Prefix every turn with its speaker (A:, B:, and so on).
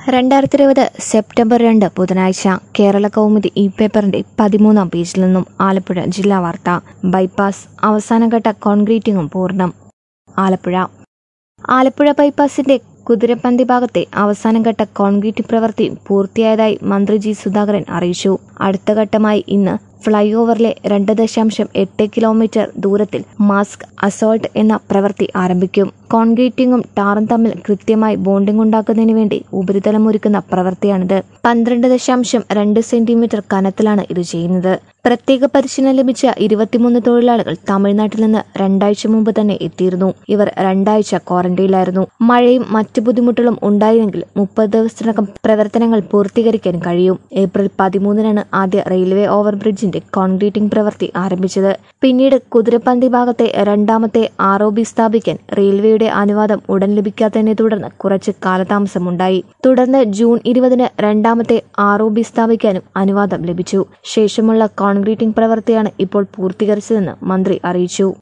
A: രണ്ടായിരത്തി ഇരുപത് സെപ്റ്റംബർ രണ്ട് ബുധനാഴ്ച കേരള കൗമുദി ഈ പേപ്പറിന്റെ പതിമൂന്നാം പേജിൽ നിന്നും ആലപ്പുഴ ജില്ലാ വാർത്ത ബൈപ്പാസ് അവസാനഘട്ട കോൺക്രീറ്റിംഗും പൂർണ്ണം ആലപ്പുഴ ആലപ്പുഴ ബൈപ്പാസിന്റെ കുതിരപ്പന്തി ഭാഗത്തെ അവസാനഘട്ട കോൺക്രീറ്റ് പ്രവൃത്തി പൂർത്തിയായതായി മന്ത്രി ജി സുധാകരൻ അറിയിച്ചു അടുത്ത ഘട്ടമായി ഇന്ന് ഫ്ലൈ ഓവറിലെ രണ്ട് ദശാംശം എട്ട് കിലോമീറ്റർ ദൂരത്തിൽ മാസ്ക് അസോൾട്ട് എന്ന പ്രവൃത്തി ആരംഭിക്കും കോൺക്രീറ്റിംഗും ടാറും തമ്മിൽ കൃത്യമായി ബോണ്ടിംഗ് ഉണ്ടാക്കുന്നതിന് വേണ്ടി ഉപരിതലം ഒരുക്കുന്ന പ്രവൃത്തിയാണിത് പന്ത്രണ്ട് ദശാംശം രണ്ട് സെന്റിമീറ്റർ കനത്തിലാണ് ഇത് ചെയ്യുന്നത് പ്രത്യേക പരിശീലനം ലഭിച്ച ഇരുപത്തിമൂന്ന് തൊഴിലാളികൾ തമിഴ്നാട്ടിൽ നിന്ന് രണ്ടാഴ്ച മുമ്പ് തന്നെ എത്തിയിരുന്നു ഇവർ രണ്ടാഴ്ച ക്വാറന്റൈനിലായിരുന്നു മഴയും മറ്റു ബുദ്ധിമുട്ടുകളും ഉണ്ടായെങ്കിൽ മുപ്പത് ദിവസത്തിനകം പ്രവർത്തനങ്ങൾ പൂർത്തീകരിക്കാൻ കഴിയും ഏപ്രിൽ പതിമൂന്നിനാണ് ആദ്യ റെയിൽവേ ഓവർബ്രിഡ്ജിന്റെ കോൺക്രീറ്റിംഗ് പ്രവൃത്തി ആരംഭിച്ചത് പിന്നീട് കുതിരപ്പന്തി ഭാഗത്തെ രണ്ടാമത്തെ ആർ ഒ ബി സ്ഥാപിക്കാൻ റെയിൽവേയുടെ അനുവാദം ഉടൻ ലഭിക്കാത്തതിനെ തുടർന്ന് കുറച്ച് കാലതാമസമുണ്ടായി തുടർന്ന് ജൂൺ ഇരുപതിന് രണ്ടാമത്തെ ആർ ഒ ബി സ്ഥാപിക്കാനും അനുവാദം ലഭിച്ചു ശേഷമുള്ള കോൺക്രീറ്റിംഗ് പ്രവൃത്തിയാണ് ഇപ്പോൾ പൂർത്തീകരിച്ചതെന്ന് മന്ത്രി അറിയിച്ചു